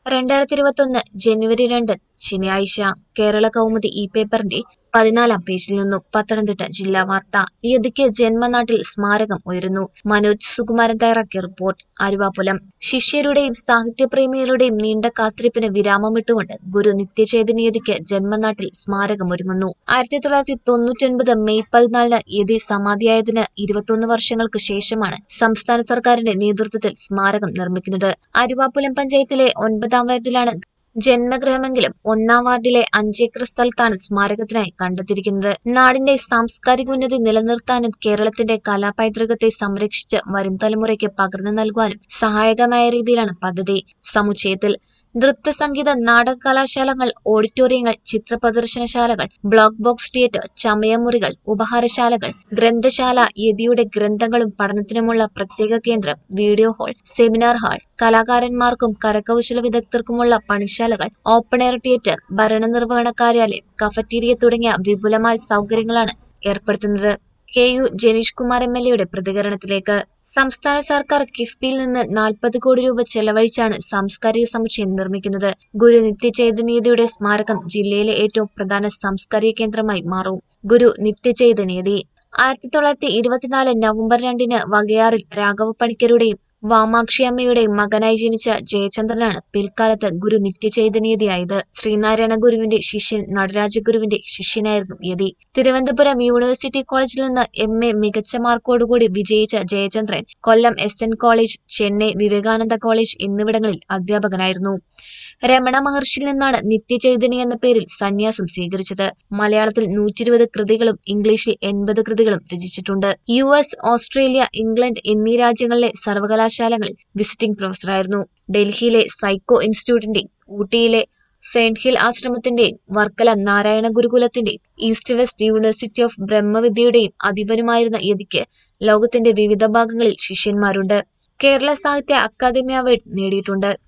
രണ്ടായിരത്തി ഇരുപത്തൊന്ന് ജനുവരി രണ്ട് ശനിയാഴ്ച കേരള കൗമുദി ഈ പേപ്പറിന്റെ പതിനാലാം പേജിൽ നിന്നും പത്തനംതിട്ട ജില്ലാ വാർത്ത യതിക്ക് ജന്മനാട്ടിൽ സ്മാരകം ഉയരുന്നു മനോജ് സുകുമാരൻ തയ്യാറാക്കിയ റിപ്പോർട്ട് അരുവാപുലം ശിഷ്യരുടെയും സാഹിത്യപ്രേമികളുടെയും നീണ്ട കാത്തിരിപ്പിന് വിരാമമിട്ടുകൊണ്ട് ഗുരു നിത്യചൈതന്യതിക്ക് ജന്മനാട്ടിൽ സ്മാരകമൊരുങ്ങുന്നു ആയിരത്തി തൊള്ളായിരത്തി തൊണ്ണൂറ്റൊൻപത് മെയ് പതിനാലിന് യതി സമാധിയായതിന് ഇരുപത്തൊന്ന് വർഷങ്ങൾക്ക് ശേഷമാണ് സംസ്ഥാന സർക്കാരിന്റെ നേതൃത്വത്തിൽ സ്മാരകം നിർമ്മിക്കുന്നത് അരുവാപുലം പഞ്ചായത്തിലെ ഒൻപതാം വാർഡിലാണ് ജന്മഗൃഹമെങ്കിലും ഒന്നാം വാർഡിലെ അഞ്ചേക്കർ സ്ഥലത്താണ് സ്മാരകത്തിനായി കണ്ടെത്തിയിരിക്കുന്നത് നാടിന്റെ സാംസ്കാരിക ഉന്നതി നിലനിർത്താനും കേരളത്തിന്റെ കലാപൈതൃകത്തെ സംരക്ഷിച്ച് വരും തലമുറയ്ക്ക് പകർന്നു നൽകുവാനും സഹായകമായ രീതിയിലാണ് പദ്ധതി സമുച്ചയത്തിൽ നൃത്ത സംഗീത നാടക കലാശാലകൾ ഓഡിറ്റോറിയങ്ങൾ ചിത്ര പ്രദർശനശാലകൾ ബ്ലോക്ക് ബോക്സ് തിയേറ്റർ ചമയമുറികൾ ഉപഹാരശാലകൾ ഗ്രന്ഥശാല യതിയുടെ ഗ്രന്ഥങ്ങളും പഠനത്തിനുമുള്ള പ്രത്യേക കേന്ദ്രം വീഡിയോ ഹാൾ സെമിനാർ ഹാൾ കലാകാരന്മാർക്കും കരകൗശല വിദഗ്ധർക്കുമുള്ള പണിശാലകൾ ഓപ്പൺ എയർ തിയേറ്റർ ഭരണനിർവഹണ കാര്യാലയം കഫറ്റീരിയ തുടങ്ങിയ വിപുലമായ സൗകര്യങ്ങളാണ് ഏർപ്പെടുത്തുന്നത് K U Janeesh Kumar M L എയുടെ പ്രതികരണത്തിലേക്ക് സംസ്ഥാന സർക്കാർ കിഫ്ബിയിൽ നിന്ന് നാൽപ്പത് കോടി രൂപ ചെലവഴിച്ചാണ് സാംസ്കാരിക സമുച്ചയം നിർമ്മിക്കുന്നത് ഗുരു നിത്യചൈതന്യതയുടെ സ്മാരകം ജില്ലയിലെ ഏറ്റവും പ്രധാന സാംസ്കാരിക കേന്ദ്രമായി മാറും ഗുരു നിത്യചൈതന്യതി ആയിരത്തി തൊള്ളായിരത്തി ഇരുപത്തിനാല് നവംബർ രണ്ടിന് വകയാറിൽ രാഘവ പണിക്കരുടെയും വാമാക്ഷി അമ്മയുടെയും മകനായി ജനിച്ച ജയചന്ദ്രനാണ് പിൽക്കാലത്ത് ഗുരു നിത്യചൈതന്യതയായത് ശ്രീനാരായണ ഗുരുവിന്റെ ശിഷ്യൻ നടരാജ ഗുരുവിന്റെ ശിഷ്യനായിരുന്നു യതി തിരുവനന്തപുരം യൂണിവേഴ്സിറ്റി കോളേജിൽ നിന്ന് എം എ മികച്ച മാർക്കോടുകൂടി വിജയിച്ച Jayachandran Kollam S N college Chennai Vivekananda college എന്നിവിടങ്ങളിൽ അധ്യാപകനായിരുന്നു രമണ മഹർഷിയിൽ നിന്നാണ് നിത്യചൈതന്യ എന്ന പേരിൽ സന്യാസം സ്വീകരിച്ചത് മലയാളത്തിൽ നൂറ്റിരുപത് കൃതികളും ഇംഗ്ലീഷിൽ എൺപത് കൃതികളും രചിച്ചിട്ടുണ്ട് യു എസ് ഓസ്ട്രേലിയ ഇംഗ്ലണ്ട് എന്നീ രാജ്യങ്ങളിലെ സർവകലാശാലകളിൽ വിസിറ്റിംഗ് പ്രൊഫസറായിരുന്നു ഡൽഹിയിലെ സൈക്കോ ഇൻസ്റ്റിറ്റ്യൂട്ടിന്റെയും ഊട്ടിയിലെ സെയിന്റ് ഹിൽ ആശ്രമത്തിന്റെയും വർക്കല നാരായണ ഗുരുകുലത്തിന്റെയും ഈസ്റ്റ് വെസ്റ്റ് യൂണിവേഴ്സിറ്റി ഓഫ് ബ്രഹ്മവിദ്യയുടെയും അധിപനുമായിരുന്ന യതിക്ക് ലോകത്തിന്റെ വിവിധ ഭാഗങ്ങളിൽ ശിഷ്യന്മാരുണ്ട് കേരള സാഹിത്യ അക്കാദമി അവാർഡ് നേടിയിട്ടുണ്ട്